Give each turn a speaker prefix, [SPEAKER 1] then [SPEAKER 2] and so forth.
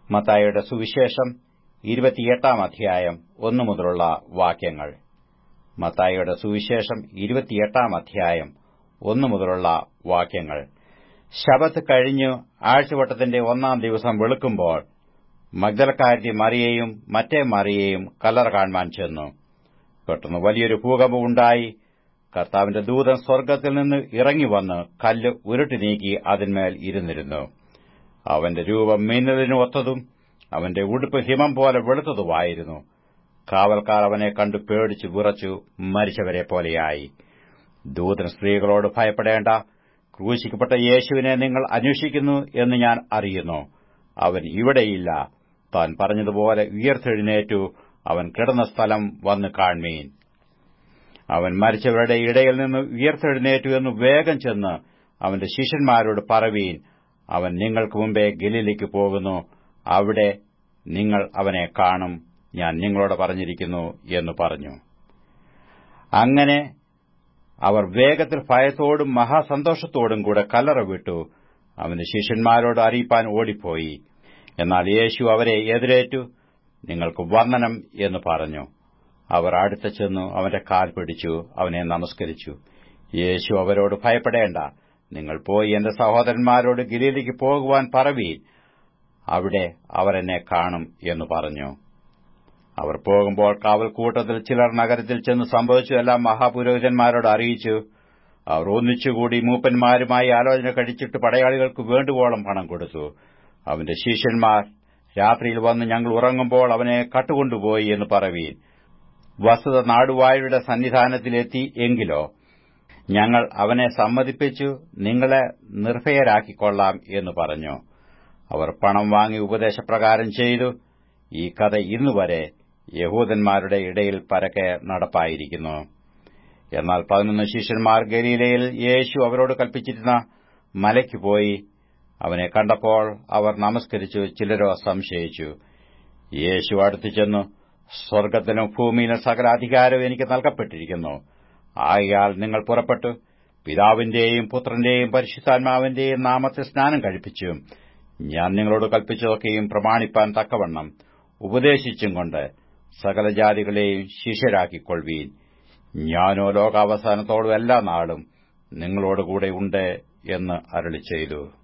[SPEAKER 1] മത്തായിയുടെ സുവിശേഷം ഇരുപത്തിയെട്ടാം അധ്യായം ഒന്നു മുതലുള്ള വാക്യങ്ങൾ മത്തായിയുടെ സുവിശേഷം ഇരുപത്തിയെട്ടാം അധ്യായം ഒന്നു മുതലുള്ള വാക്യങ്ങൾ ശബത്ത് കഴിഞ്ഞു ആഴ്ചവട്ടത്തിന്റെ ഒന്നാം ദിവസം വെളുക്കുമ്പോൾ മഗ്ദലക്കാരത്തി മറിയയും മറ്റേ മറിയയും കല്ലറ കാണുവാൻ ചെന്നു പെട്ടെന്ന് വലിയൊരു ഭൂകമ്പം ഉണ്ടായി കർത്താവിന്റെ ദൂതൻ സ്വർഗ്ഗത്തിൽ നിന്ന് ഇറങ്ങിവന്ന് കല്ല് ഉരുട്ടി നീക്കി അതിന്മേൽ ഇരുന്നിരുന്നു അവന്റെ രൂപം മിന്നലിന് ഒത്തതും അവന്റെ ഉടുപ്പ് ഹിമം പോലെ വെളുത്തതുമായിരുന്നു കാവൽക്കാർ അവനെ കണ്ടു പേടിച്ചു വിറച്ചു മരിച്ചവരെ പോലെയായി ദൂതൻ സ്ത്രീകളോട് ഭയപ്പെടേണ്ട ക്രൂശിക്കപ്പെട്ട യേശുവിനെ നിങ്ങൾ അന്വേഷിക്കുന്നു എന്ന് ഞാൻ അറിയുന്നു അവൻ ഇവിടെയില്ല താൻ പറഞ്ഞതുപോലെ ഉയർത്തെഴുന്നേറ്റു അവൻ കിടന്ന സ്ഥലം വന്ന് കാൺമീൻ അവൻ മരിച്ചവരുടെ ഇടയിൽ നിന്ന് ഉയർത്തെഴുന്നേറ്റു എന്ന് വേഗം ചെന്ന് അവന്റെ ശിഷ്യന്മാരോട് പറവീൻ അവൻ നിങ്ങൾക്ക് മുമ്പേ ഗലീലയ്ക്ക് പോകുന്നു അവിടെ നിങ്ങൾ അവനെ കാണും ഞാൻ നിങ്ങളോട് പറഞ്ഞിരിക്കുന്നു എന്ന് പറഞ്ഞു അങ്ങനെ അവർ വേഗത്തിൽ ഭയത്തോടും മഹാസന്തോഷത്തോടും കൂടെ കല്ലറ വിട്ടു അവന്റെ ശിഷ്യന്മാരോട് അറിയിപ്പാൻ ഓടിപ്പോയി എന്നാൽ യേശു അവരെ എതിരേറ്റു നിങ്ങൾക്ക് വന്ദനം എന്ന് പറഞ്ഞു അവർ അടുത്ത ചെന്നു അവന്റെ കാൽ പിടിച്ചു അവനെ നമസ്കരിച്ചു യേശു അവരോട് ഭയപ്പെടേണ്ട നിങ്ങൾ പോയി എന്റെ സഹോദരന്മാരോട് ഗലീലയ്ക്ക് പോകുവാൻ പറവീൻ അവിടെ അവർ എന്നെ കാണും എന്ന് പറഞ്ഞു അവർ പോകുമ്പോൾ കാവൽക്കൂട്ടത്തിൽ ചിലർ നഗരത്തിൽ ചെന്ന് സംഭവിച്ചതെല്ലാം മഹാപുരോഹിതന്മാരോട് അറിയിച്ചു അവർ ഒന്നിച്ചുകൂടി മൂപ്പന്മാരുമായി ആലോചന കഴിച്ചിട്ട് പടയാളികൾക്ക് വേണ്ടുവോളം പണം കൊടുത്തു അവന്റെ ശിഷ്യന്മാർ രാത്രിയിൽ വന്ന് ഞങ്ങൾ ഉറങ്ങുമ്പോൾ അവനെ കട്ടുകൊണ്ടുപോയി എന്ന് പറവീൻ വസ്തുത നാടുവായുടെ സന്നിധാനത്തിലെത്തി എങ്കിലോ ഞങ്ങൾ അവനെ സമ്മതിപ്പിച്ചു നിങ്ങളെ നിർഭയരാക്കിക്കൊള്ളാം എന്ന് പറഞ്ഞു അവർ പണം വാങ്ങി ഉപദേശപ്രകാരം ചെയ്തു ഈ കഥ ഇന്നുവരെ യഹൂദന്മാരുടെ ഇടയിൽ പരക്കെ നടപ്പായിരിക്കുന്നു എന്നാൽ പതിനൊന്ന് ശിഷ്യന്മാർ ഗലീലയിൽ യേശു അവരോട് കൽപ്പിച്ചിരുന്ന മലയ്ക്ക് പോയി അവനെ കണ്ടപ്പോൾ അവർ നമസ്കരിച്ചു ചിലരോ സംശയിച്ചു യേശു അടുത്തു ചെന്നു സ്വർഗ്ഗത്തിലും ഭൂമിയിലും സകല അധികാരവും എനിക്ക് നൽകപ്പെട്ടിരിക്കുന്നു ആകയാൽ നിങ്ങൾ പുറപ്പെട്ടു പിതാവിന്റെയും പുത്രന്റെയും പരിശുദ്ധാത്മാവിന്റെയും നാമത്തെ സ്നാനം കഴിപ്പിച്ചു ഞാൻ നിങ്ങളോട് കൽപ്പിച്ചതൊക്കെയും പ്രമാണിപ്പാൻ തക്കവണ്ണം ഉപദേശിച്ചും കൊണ്ട് സകല ജാതികളെയും ശിഷ്യരാക്കിക്കൊള്ളുവീൻ ഞാനോ ലോകാവസാനത്തോളം എല്ലാ നാളും നിങ്ങളോടുകൂടെ ഉണ്ട് എന്ന് അരളി ചെയ്തു